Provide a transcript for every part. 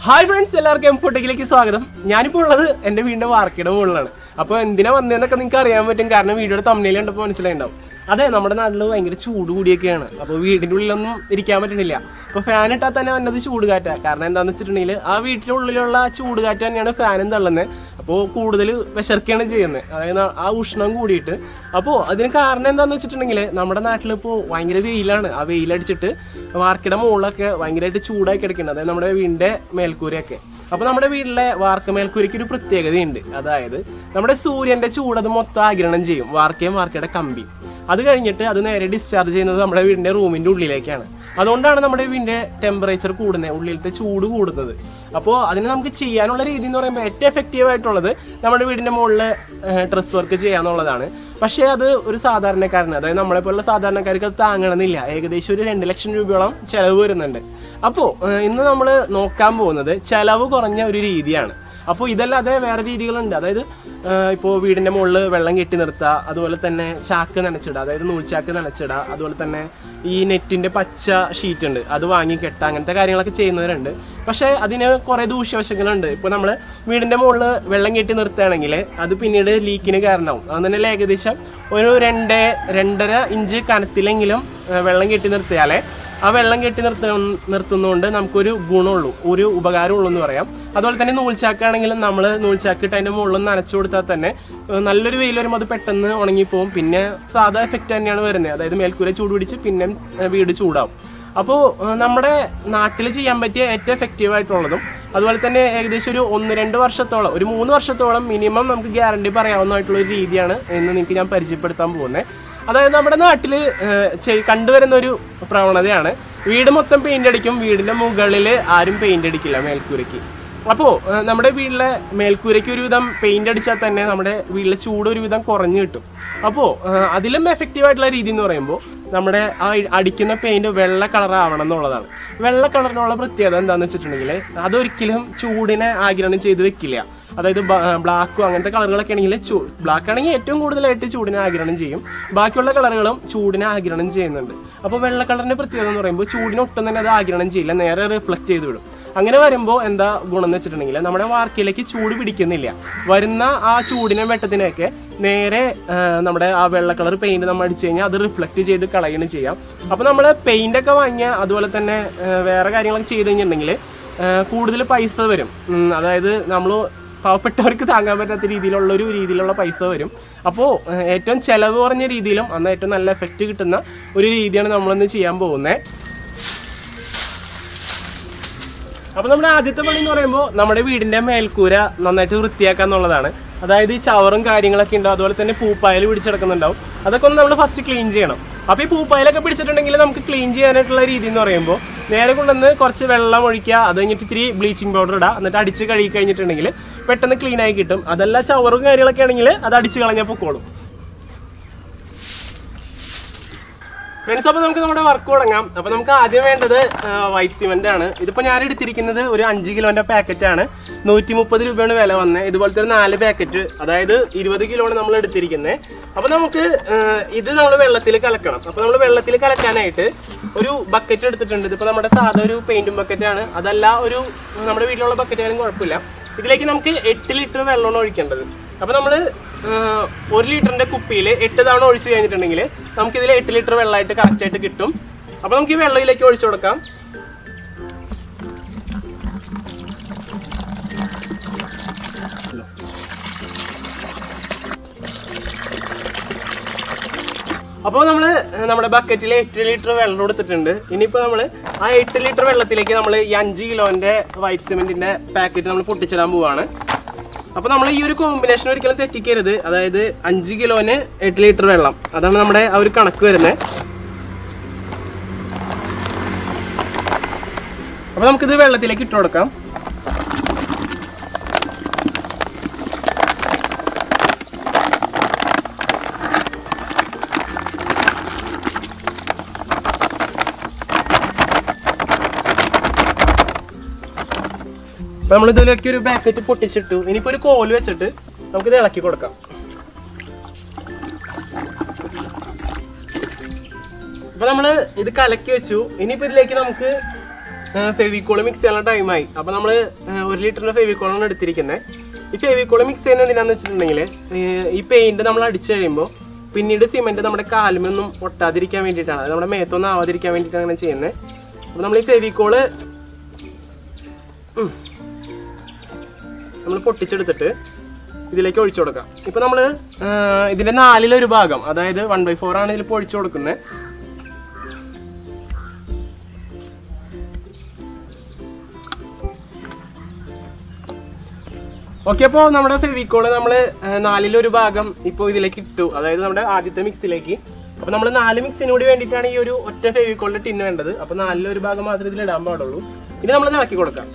hi friends എല്ലാവർക്കും M ഫോട്ടോക്കിലേക്ക് സ്വാഗതം ഞാനിപ്പോൾ ഉള്ളത് എൻ്റെ വീടിൻ്റെ വാർക്കയുടെ മുകളിലാണ് അപ്പോൾ എന്തിനാ വന്നതെന്നൊക്കെ നിങ്ങൾക്ക് അറിയാൻ പറ്റും കാരണം വീഡിയോയുടെ തമ്മിൽ കണ്ടപ്പോൾ മനസ്സിലായിട്ടുണ്ടാവും അതെ നമ്മുടെ നാട്ടിൽ ഭയങ്കര ചൂട് കൂടിയൊക്കെയാണ് അപ്പോൾ വീടിൻ്റെ ഉള്ളിലൊന്നും ഇരിക്കാൻ പറ്റണില്ല അപ്പോൾ ഫാൻ ഇട്ടാൽ തന്നെ വന്നത് ചൂട് കാറ്റാണ് കാരണം എന്താണെന്ന് വെച്ചിട്ടുണ്ടെങ്കിൽ ആ വീട്ടിൻ്റെ ഉള്ളിലുള്ള ചൂട് കാറ്റ് തന്നെയാണ് ഫാനും തള്ളുന്നത് അപ്പോൾ കൂടുതൽ വിശർക്കുകയാണ് ചെയ്യുന്നത് അതായത് ആ ഉഷ്ണം കൂടിയിട്ട് അപ്പോൾ അതിന് കാരണം എന്താണെന്ന് വെച്ചിട്ടുണ്ടെങ്കിൽ നമ്മുടെ നാട്ടിലിപ്പോൾ ഭയങ്കര വെയിലാണ് ആ വെയിലടിച്ചിട്ട് വാർക്കയുടെ മുകളിലൊക്കെ ഭയങ്കരമായിട്ട് ചൂടായി കിടക്കുന്നുണ്ട് അതായത് നമ്മുടെ വീടിൻ്റെ മേൽക്കൂരയൊക്കെ അപ്പോൾ നമ്മുടെ വീട്ടിലെ വാർക്ക മേൽക്കൂരയ്ക്ക് ഒരു പ്രത്യേകതയുണ്ട് അതായത് നമ്മുടെ സൂര്യന്റെ ചൂട് അത് മൊത്തം ആഗിരണം ചെയ്യും വാർക്കയും വാർക്കയുടെ കമ്പി അത് കഴിഞ്ഞിട്ട് അത് നേരെ ഡിസ്ചാർജ് ചെയ്യുന്നത് നമ്മുടെ വീടിന്റെ റൂമിന്റെ ഉള്ളിലേക്കാണ് അതുകൊണ്ടാണ് നമ്മുടെ വീടിന്റെ ടെമ്പറേച്ചർ കൂടുന്നത് ഉള്ളിലത്തെ ചൂട് കൂടുന്നത് അപ്പോൾ അതിന് നമുക്ക് ചെയ്യാനുള്ള രീതി എന്ന് പറയുമ്പോൾ ഏറ്റവും എഫക്റ്റീവ് ആയിട്ടുള്ളത് നമ്മുടെ വീടിന്റെ മുകളിൽ ഡ്രസ് വർക്ക് ചെയ്യാന്നുള്ളതാണ് പക്ഷേ അത് ഒരു സാധാരണക്കാരന് അതായത് നമ്മളെ പോലുള്ള സാധാരണക്കാർക്ക് അത് താങ്ങണമെന്നില്ല ഏകദേശം ഒരു രണ്ട് ലക്ഷം രൂപയോളം ചെലവ് വരുന്നുണ്ട് അപ്പോൾ ഇന്ന് നമ്മൾ നോക്കാൻ പോകുന്നത് ചെലവ് കുറഞ്ഞ ഒരു രീതിയാണ് അപ്പോൾ ഇതല്ലാതെ വേറെ രീതികളുണ്ട് അതായത് ഇപ്പോൾ വീടിൻ്റെ മുകളിൽ വെള്ളം കെട്ടി നിർത്തുക അതുപോലെ തന്നെ ചാക്ക് നനച്ചിടുക അതായത് നൂൽച്ചാക്ക് നനച്ചിടുക അതുപോലെ തന്നെ ഈ നെറ്റിൻ്റെ പച്ച ഷീറ്റ് ഉണ്ട് അത് വാങ്ങി കെട്ടുക അങ്ങനത്തെ കാര്യങ്ങളൊക്കെ ചെയ്യുന്നവരുണ്ട് പക്ഷേ അതിന് കുറേ ദൂഷ്യവശങ്ങളുണ്ട് ഇപ്പോൾ നമ്മൾ വീടിൻ്റെ മുകളിൽ വെള്ളം കെട്ടി നിർത്തുകയാണെങ്കിൽ അത് പിന്നീട് ലീക്കിന് കാരണമാവും അത് തന്നെ ഏകദേശം ഒരു രണ്ട് രണ്ടര ഇഞ്ച് കനത്തിലെങ്കിലും ആ, വെള്ളം കെട്ടി നിർത്തിയാലേ ആ വെള്ളം കെട്ടി നിർത്ത നിർത്തുന്നതുകൊണ്ട് നമുക്കൊരു ഗുണമുള്ളൂ ഒരു ഉപകാരമുള്ളൂ എന്ന് പറയാം അതുപോലെ തന്നെ നൂൽച്ചാക്കാണെങ്കിലും നമ്മൾ നൂൽച്ചാക്കിട്ട് അതിന്റെ മുകളിൽ നനച്ചു കൊടുത്താൽ തന്നെ ഏഹ് നല്ലൊരു വെയിൽ വരുമ്പോൾ അത് പെട്ടെന്ന് ഉണങ്ങിപ്പോവും പിന്നെ സാധാ എഫക്റ്റ് തന്നെയാണ് വരുന്നത് അതായത് മേൽക്കൂര ചൂട് പിടിച്ച് പിന്നെ ഏഹ് വീട് ചൂടാവും അപ്പോൾ നമ്മുടെ നാട്ടിൽ ചെയ്യാൻ പറ്റിയ ഏറ്റവും എഫക്റ്റീവ് ആയിട്ടുള്ളതും അതുപോലെ തന്നെ ഏകദേശം ഒരു ഒന്ന് രണ്ട് വർഷത്തോളം ഒരു മൂന്ന് വർഷത്തോളം മിനിമം നമുക്ക് ഗ്യാരണ്ടി പറയാവുന്നതായിട്ടുള്ള ഒരു രീതിയാണ് എന്ന് നിങ്ങൾക്ക് ഞാൻ പരിചയപ്പെടുത്താൻ പോകുന്നത് അതായത് നമ്മുടെ നാട്ടിൽ കണ്ടുവരുന്ന ഒരു പ്രവണതയാണ് വീട് മൊത്തം പെയിന്റ് അടിക്കും വീടിന്റെ മുകളിൽ ആരും പെയിന്റ് അടിക്കില്ല മേൽക്കൂരയ്ക്ക് അപ്പോൾ നമ്മുടെ വീട്ടിലെ മേൽക്കൂരയ്ക്ക് ഒരുവിധം പെയിന്റ് അടിച്ചാൽ തന്നെ നമ്മുടെ വീട്ടിലെ ചൂട് ഒരുവിധം കുറഞ്ഞു കിട്ടും അപ്പോൾ അതിലും എഫക്റ്റീവ് ആയിട്ടുള്ള രീതി എന്ന് പറയുമ്പോൾ നമ്മുടെ ആ ഇ- അടിക്കുന്ന പെയിന്റ് വെള്ള കളർ ആവണം എന്നുള്ളതാണ് വെള്ള കളറിനുള്ള പ്രത്യേകത എന്താണെന്ന് വെച്ചിട്ടുണ്ടെങ്കിൽ അതൊരിക്കലും ചൂടിനെ ആഗിരണം ചെയ്ത് വെക്കില്ല അതായത് ബ്ലാക്കും അങ്ങനത്തെ കളറുകളൊക്കെ ആണെങ്കിൽ ചൂ ബ്ലാക്ക് ആണെങ്കിൽ ഏറ്റവും കൂടുതലായിട്ട് ചൂടിനെ ആഗിരണം ചെയ്യും ബാക്കിയുള്ള കളറുകളും ചൂടിനെ ആഗിരണം ചെയ്യുന്നുണ്ട് അപ്പോൾ വെള്ള കളറിന്റെ പ്രത്യേകത എന്ന് പറയുമ്പോൾ ചൂടിനെ ഒട്ടും തന്നെ അത് ആഗിരണം ചെയ്യില്ല നേരെ റിഫ്ലക്ട് ചെയ്ത് വിടും അങ്ങനെ വരുമ്പോൾ എന്താ ഗുണം എന്ന് വെച്ചിട്ടുണ്ടെങ്കിൽ നമ്മുടെ വാർക്കയിലേക്ക് ചൂട് പിടിക്കുന്നില്ല വരുന്ന ആ ചൂടിനെ വെട്ടത്തിനെയൊക്കെ നേരെ ആ, നമ്മുടെ ആ വെള്ള കളർ പെയിന്റ് നമ്മൾ അടിച്ചു കഴിഞ്ഞാൽ അത് റിഫ്ലക്ട് ചെയ്ത് കളയുകയും ചെയ്യാം അപ്പോൾ നമ്മൾ പെയിന്റ് ഒക്കെ വാങ്ങിയ അതുപോലെ തന്നെ ആ, വേറെ കാര്യങ്ങളൊക്കെ ചെയ്ത് കഴിഞ്ഞിട്ടുണ്ടെങ്കിൽ കൂടുതൽ പൈസ വരും ഉം, അതായത് നമ്മൾ പാവപ്പെട്ടവർക്ക് താങ്ങാൻ പറ്റാത്ത രീതിയിലുള്ള ഒരു രീതിയിലുള്ള പൈസ വരും അപ്പോൾ ഏറ്റവും ചെലവ് കുറഞ്ഞ രീതിയിലും എന്നാൽ ഏറ്റവും നല്ല എഫക്റ്റ് കിട്ടുന്ന ഒരു രീതിയാണ് നമ്മളിന്ന് ചെയ്യാൻ പോകുന്നത് അപ്പൊ നമ്മുടെ ആദ്യത്തെ പണി എന്ന് പറയുമ്പോൾ നമ്മുടെ വീടിന്റെ മേൽക്കൂര നന്നായിട്ട് വൃത്തിയാക്കുക എന്നുള്ളതാണ് അതായത് ഈ ചവറും കാര്യങ്ങളൊക്കെ ഉണ്ടാവും അതുപോലെ തന്നെ പൂപ്പായൽ പിടിച്ചെടുക്കുന്നുണ്ടാവും അതൊക്കെ ഒന്ന് നമ്മൾ ഫസ്റ്റ് ക്ലീൻ ചെയ്യണം അപ്പൊ ഈ പൂപ്പായലൊക്കെ പിടിച്ചിട്ടുണ്ടെങ്കിൽ നമുക്ക് ക്ലീൻ ചെയ്യാനായിട്ടുള്ള രീതി എന്ന് പറയുമ്പോൾ നേരെ കൊണ്ടുവന്ന് കുറച്ച് വെള്ളം ഒഴിക്കുക അത് കഴിഞ്ഞിട്ട് ഇത്തിരി ബ്ലീച്ചിങ് പൗഡർ ഇടുക എന്നിട്ട് അടിച്ച് കഴുകി കഴിഞ്ഞിട്ടുണ്ടെങ്കിൽ പെട്ടെന്ന് ക്ലീൻ ആയി കിട്ടും അതല്ല ചവറും കാര്യങ്ങളൊക്കെ ആണെങ്കിൽ അത് അടിച്ച് കളഞ്ഞാൽ പൊക്കോളും ഫ്രണ്ട്സ് അപ്പോൾ നമുക്ക് നമ്മുടെ വർക്ക് തുടങ്ങാം അപ്പോൾ നമുക്ക് ആദ്യം വേണ്ടത് വൈറ്റ് സിമെന്റ് ആണ് ഇതിപ്പോൾ ഞാൻ എടുത്തിരിക്കുന്നത് ഒരു അഞ്ച് കിലോന്റെ പാക്കറ്റ് ആണ് നൂറ്റി മുപ്പത് രൂപയാണ് വില വന്നത് ഇതുപോലത്തെ ഒരു നാല് പാക്കറ്റ് അതായത് ഇരുപത് കിലോയാണ് നമ്മൾ എടുത്തിരിക്കുന്നത് അപ്പോൾ നമുക്ക് ആ, ഇത് നമ്മൾ വെള്ളത്തിൽ കലക്കണം അപ്പോൾ നമ്മൾ വെള്ളത്തിൽ കലക്കാനായിട്ട് ഒരു ബക്കറ്റ് എടുത്തിട്ടുണ്ട് ഇതിപ്പോൾ നമ്മുടെ സാധാ ഒരു പെയിന്റും ബക്കറ്റ് ആണ് അതല്ല ഒരു നമ്മുടെ വീട്ടിലുള്ള ബക്കറ്റ് ആയാലും കുഴപ്പമില്ല ഇതിലേക്ക് നമുക്ക് എട്ട് ലിറ്റർ വെള്ളമാണ് ഒഴിക്കേണ്ടത് അപ്പോൾ നമ്മൾ ഒരു ലിറ്ററിന്റെ കുപ്പിയിൽ എട്ട് തവണ ഒഴിച്ചു കഴിഞ്ഞിട്ടുണ്ടെങ്കിൽ നമുക്ക് ഇതിൽ എട്ട് ലിറ്റർ വെള്ളമായിട്ട് കറക്റ്റ് ആയിട്ട് കിട്ടും അപ്പോൾ നമുക്ക് ഈ വെള്ളയിലേക്ക് ഒഴിച്ചു കൊടുക്കാം അപ്പോൾ നമ്മൾ നമ്മുടെ ബക്കറ്റിൽ എട്ട് ലിറ്റർ വെള്ളം എടുത്തിട്ടുണ്ട് ഇനിയിപ്പോൾ നമ്മൾ ആ എട്ട് ലിറ്റർ വെള്ളത്തിലേക്ക് നമ്മൾ ഈ അഞ്ച് കിലോന്റെ വൈറ്റ് സിമെന്റിന്റെ പാക്കറ്റ് നമ്മൾ പൊട്ടിച്ചിടാൻ പോവാണ് അപ്പൊ നമ്മൾ ഈ ഒരു കോമ്പിനേഷൻ ഒരിക്കലും തെറ്റിക്കരുത് അതായത് അഞ്ച് കിലോന് എട്ട് ലിറ്റർ വെള്ളം അതാണ് നമ്മുടെ ആ ഒരു കണക്ക് വരുന്നത് അപ്പൊ നമുക്കിത് വെള്ളത്തിലേക്ക് ഇട്ട് കൊടുക്കാം അപ്പൊ നമ്മൾ ഇതിലേക്ക് ഒരു പാക്കറ്റ് പൊട്ടിച്ചിട്ടു ഇനിയിപ്പോ ഒരു കോല് വെച്ചിട്ട് നമുക്കിത് ഇളക്കി കൊടുക്കാം അപ്പൊ നമ്മള് ഇത് കലക്കി വെച്ചു ഇനിയിപ്പോ ഇതിലേക്ക് നമുക്ക് ഫെവിക്കോള് മിക്സ് ചെയ്യാനുള്ള ടൈമായി അപ്പൊ നമ്മള് ഏഹ്, ഒരു ലിറ്ററിന്റെ ഫെവിക്കോളാണ് എടുത്തിരിക്കുന്നത് ഈ ഫെവിക്കോള് മിക്സ് ചെയ്യുന്നത് എന്തിനാന്ന് വെച്ചിട്ടുണ്ടെങ്കിൽ ഈ പെയിന്റ് നമ്മൾ അടിച്ചു കഴിയുമ്പോൾ പിന്നീട് സിമെന്റ് നമ്മുടെ കാലുമൊന്നും ഒട്ടാതിരിക്കാൻ വേണ്ടിയിട്ടാണ് അത് നമ്മുടെ മേത്തൊന്നും ആവാതിരിക്കാൻ വേണ്ടിയിട്ടാണ് അങ്ങനെ ചെയ്യുന്നത് അപ്പൊ നമ്മൾ ഈ ഫെവിക്കോള് നമ്മൾ പൊട്ടിച്ചെടുത്തിട്ട് ഇതിലേക്ക് ഒഴിച്ചു കൊടുക്കാം ഇപ്പൊ നമ്മള് ആ, ഇതിന്റെ നാലിലൊരു ഭാഗം അതായത് വൺ ബൈ ഫോർ ആണ് ഇതിൽ ഒഴിച്ചു കൊടുക്കുന്നത് ഓക്കെ അപ്പോൾ നമ്മുടെ ഫെവിക്കോള് നമ്മൾ നാലിലൊരു ഭാഗം ഇപ്പോൾ ഇതിലേക്ക് ഇട്ടു അതായത് നമ്മുടെ ആദ്യത്തെ മിക്സിലേക്ക് അപ്പൊ നമ്മൾ നാല് മിക്സിന് കൂടി വേണ്ടിയിട്ടാണ് ഈ ഒരു ഒറ്റ ഫെവിക്കോളിന്റെ ടിന്ന് വേണ്ടത് അപ്പൊ നാലിലൊരു ഭാഗം മാത്രമേ ഇതിൽ ഇടാൻ പാടുള്ളൂ ഇനി നമ്മൾ ഇളക്കി കൊടുക്കാം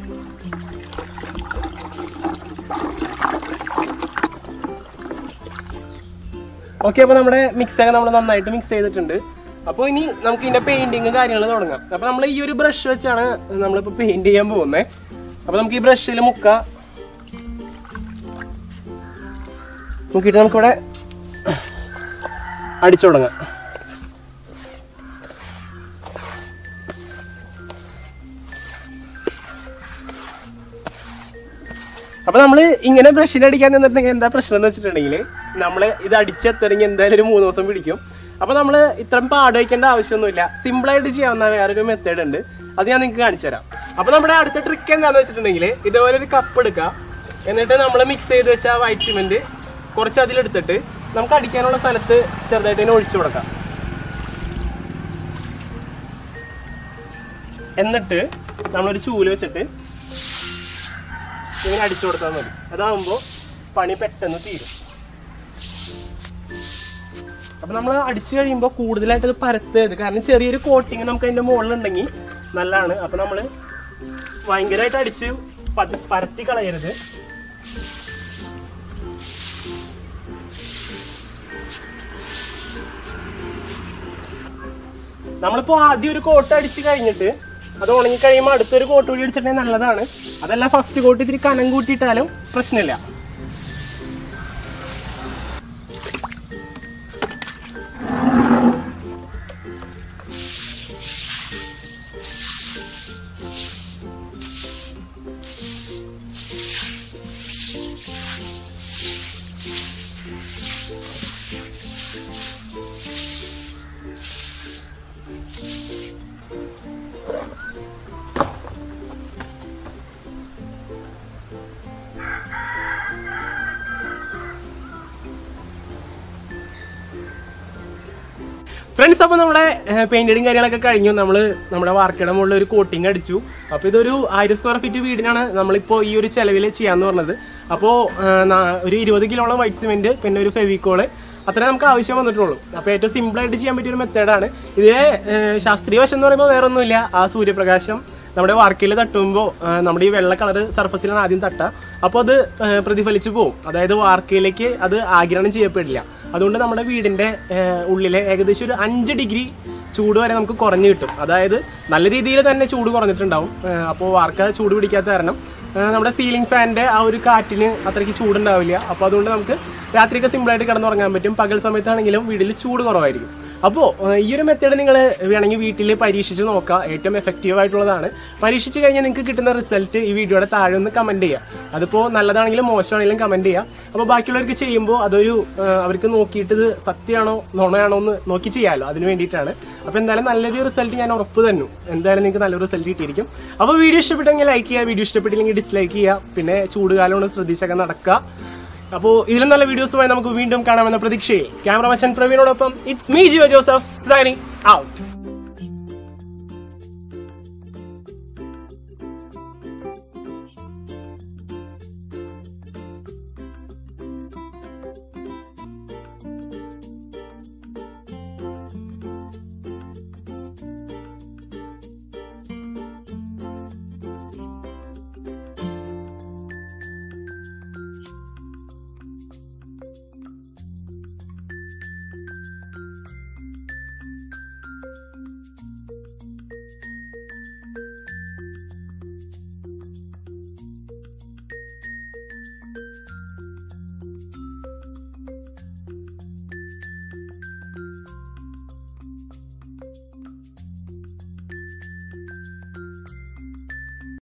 ഓക്കെ അപ്പോൾ നമ്മുടെ മിക്സ് ഒക്കെ നമ്മൾ നന്നായിട്ട് മിക്സ് ചെയ്തിട്ടുണ്ട് അപ്പോൾ ഇനി നമുക്ക് ഇതിന്റെ പെയിന്റിങ് കാര്യങ്ങൾ തുടങ്ങാം അപ്പോൾ നമ്മൾ ഈ ഒരു ബ്രഷ് വെച്ചാണ് നമ്മളിപ്പോൾ പെയിന്റ് ചെയ്യാൻ പോകുന്നത് അപ്പോൾ നമുക്ക് ഈ ബ്രഷിൽ മുക്ക മുക്കിയിട്ട് നമുക്കിവിടെ അടിച്ചു തുടങ്ങാം അപ്പൊ നമ്മള് ഇങ്ങനെ ബ്രഷിൽ അടിക്കാൻ നിന്നിട്ടുണ്ടെങ്കിൽ എന്താ പ്രശ്നം എന്ന് വെച്ചിട്ടുണ്ടെങ്കിൽ നമ്മൾ ഇത് അടിച്ചെത്തണമെങ്കിൽ എന്തായാലും ഒരു മൂന്ന് ദിവസം പിടിക്കും അപ്പൊ നമ്മൾ ഇത്രയും പാട് വയ്ക്കേണ്ട ആവശ്യമൊന്നുമില്ല സിമ്പിൾ ആയിട്ട് ചെയ്യാവുന്ന വേറൊരു മെത്തേഡ് ഉണ്ട് അത് ഞാൻ നിങ്ങൾക്ക് കാണിച്ചു തരാം അപ്പൊ നമ്മുടെ അടുത്ത ട്രിക്ക് എന്താണെന്ന് വെച്ചിട്ടുണ്ടെങ്കിൽ ഇതുപോലെ ഒരു കപ്പ് എടുക്കുക എന്നിട്ട് നമ്മൾ മിക്സ് ചെയ്ത് വെച്ച വൈറ്റ് സിമെന്റ് കുറച്ച് അതിലെടുത്തിട്ട് നമുക്ക് അടിക്കാനുള്ള സ്ഥലത്ത് ചെറുതായിട്ട് തന്നെ ഒഴിച്ചു കൊടുക്കാം എന്നിട്ട് നമ്മളൊരു ചൂല് വെച്ചിട്ട് ഇങ്ങനെ അടിച്ചു കൊടുത്താൽ മതി അതാവുമ്പോൾ പണി പെട്ടെന്ന് തീരും അപ്പൊ നമ്മൾ അടിച്ചു കഴിയുമ്പോൾ കൂടുതലായിട്ട് ഇത് പരത്തരുത് കാരണം ചെറിയൊരു കോട്ടിങ് നമുക്ക് അതിന്റെ മുകളിലുണ്ടെങ്കിൽ നല്ലതാണ് അപ്പൊ നമ്മൾ ഭയങ്കരമായിട്ട് അടിച്ച് പത- പരത്തി കളയരുത് നമ്മളിപ്പോ ആദ്യം ഒരു കോട്ട് അടിച്ച് കഴിഞ്ഞിട്ട് അത് ഉണങ്ങി കഴിയുമ്പോൾ അടുത്തൊരു കോട്ട് കൂടി അടിച്ചിട്ടുണ്ടെങ്കിൽ നല്ലതാണ് അതല്ല ഫസ്റ്റ് കോട്ട് ഇത്തിരി കനം കൂട്ടിയിട്ടാലും പ്രശ്നമില്ല ഫ്രണ്ട്സ് അപ്പോൾ നമ്മുടെ പെയിന്റിങ് കാര്യങ്ങളൊക്കെ കഴിഞ്ഞു നമ്മൾ നമ്മുടെ വാർക്കയുടെ മുകളിൽ ഒരു കോട്ടിങ് അടിച്ചു അപ്പോൾ ഇതൊരു ആയിരം സ്ക്വയർ ഫീറ്റ് വീടിനാണ് നമ്മളിപ്പോൾ ഈ ഒരു ചെലവിൽ ചെയ്യാന്ന് പറഞ്ഞത് അപ്പോൾ ഒരു ഇരുപത് കിലോളം വൈറ്റ് സിമെന്റ് പിന്നെ ഒരു ഫെവിക്കോള് അത്രേ നമുക്ക് ആവശ്യം വന്നിട്ടുള്ളൂ അപ്പോൾ ഏറ്റവും സിമ്പിൾ ആയിട്ട് ചെയ്യാൻ പറ്റിയ ഒരു മെത്തേഡാണ് ഇതിലെ ഏഹ്, ശാസ്ത്രീയ വശം എന്ന് പറയുമ്പോൾ വേറെ ഒന്നുമില്ല ആ സൂര്യപ്രകാശം നമ്മുടെ വാർക്കയിൽ തട്ടുമ്പോൾ നമ്മുടെ ഈ വെള്ള കളർ സർഫസിലാണ് ആദ്യം തട്ടുക അപ്പോൾ അത് ഏഹ്, പ്രതിഫലിച്ച് പോകും അതായത് വാർക്കയിലേക്ക് അത് ആഗിരണം ചെയ്യപ്പെടില്ല അതുകൊണ്ട് നമ്മുടെ വീടിന്റെ ഏഹ്, ഉള്ളിലെ ഏകദേശം ഒരു അഞ്ച് ഡിഗ്രി ചൂട് വരെ നമുക്ക് കുറഞ്ഞു കിട്ടും അതായത് നല്ല രീതിയിൽ തന്നെ ചൂട് കുറഞ്ഞിട്ടുണ്ടാവും അപ്പോൾ വാർക്ക ചൂട് പിടിക്കാത്ത കാരണം ഏഹ്, നമ്മുടെ സീലിംഗ് ഫാനിന്റെ ആ ഒരു കാറ്റിന് അത്രയ്ക്ക് ചൂടുണ്ടാവില്ല അപ്പോൾ അതുകൊണ്ട് നമുക്ക് രാത്രിയൊക്കെ സിമ്പിളായിട്ട് കിടന്നുറങ്ങാൻ പറ്റും പകൽ സമയത്താണെങ്കിലും വീട്ടിൽ ചൂട് കുറവായിരിക്കും അപ്പോൾ ഈ ഒരു മെത്തേഡ് നിങ്ങൾ വേണമെങ്കിൽ വീട്ടിൽ പരീക്ഷിച്ച് നോക്കുക ഏറ്റവും എഫക്റ്റീവ് ആയിട്ടുള്ളതാണ് പരീക്ഷിച്ച് കഴിഞ്ഞാൽ നിങ്ങൾക്ക് കിട്ടുന്ന റിസൾട്ട് ഈ വീഡിയോയുടെ താഴെ ഒന്ന് കമൻറ്റ് ചെയ്യുക അതിപ്പോൾ നല്ലതാണെങ്കിലും മോശമാണെങ്കിലും കമൻറ്റ് ചെയ്യുക അപ്പോൾ ബാക്കിയുള്ളവർക്ക് ചെയ്യുമ്പോൾ അതൊരു ആ, അവർക്ക് നോക്കിയിട്ട് ഇത് സത്യമാണോ നുണയാണോ എന്ന് നോക്കി ചെയ്യാമല്ലോ അതിന് വേണ്ടിയിട്ടാണ് അപ്പോൾ എന്തായാലും നല്ലൊരു റിസൾട്ട് ഞാൻ ഉറപ്പ് തന്നു എന്തായാലും നിങ്ങൾക്ക് നല്ലൊരു റിസൾട്ട് കിട്ടിയിരിക്കും അപ്പോൾ വീഡിയോ ഇഷ്ടപ്പെട്ടെങ്കിൽ ലൈക്ക് ചെയ്യുക വീഡിയോ ഇഷ്ടപ്പെട്ടില്ലെങ്കിൽ ഡിസ്ലൈക്ക് ചെയ്യുക പിന്നെ ചൂടുകാലമാണ് ശ്രദ്ധിച്ചൊക്കെ നടക്കുക അപ്പോൾ ഇതിലും നല്ല വീഡിയോസുമായി നമുക്ക് വീണ്ടും കാണാമെന്ന പ്രതീക്ഷയിൽ ക്യാമറ മച്ചൻ പ്രവീണോടൊപ്പം it's me Jio Joseph signing out